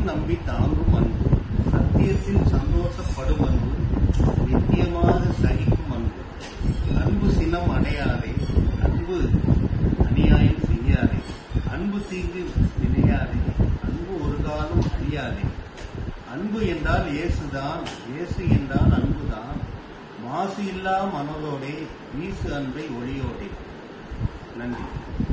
நம்பி தாங்கும் அன்பு சத்தியத்தில் சந்தோஷப்படும் அன்பு நித்தியமாக சகிக்கும் அன்பு அன்பு சினம் அடையாதே அன்பு அநியாயம் செய்யாதே அன்பு தீங்கு நினையாதே அன்பு ஒரு காலம் அறியாதே அன்பு என்றால் இயேசுதான் இயேசு என்றால் அன்புதான் மாசு இல்லா மனதோடே வீசு அன்பை ஒளியோடே நன்றி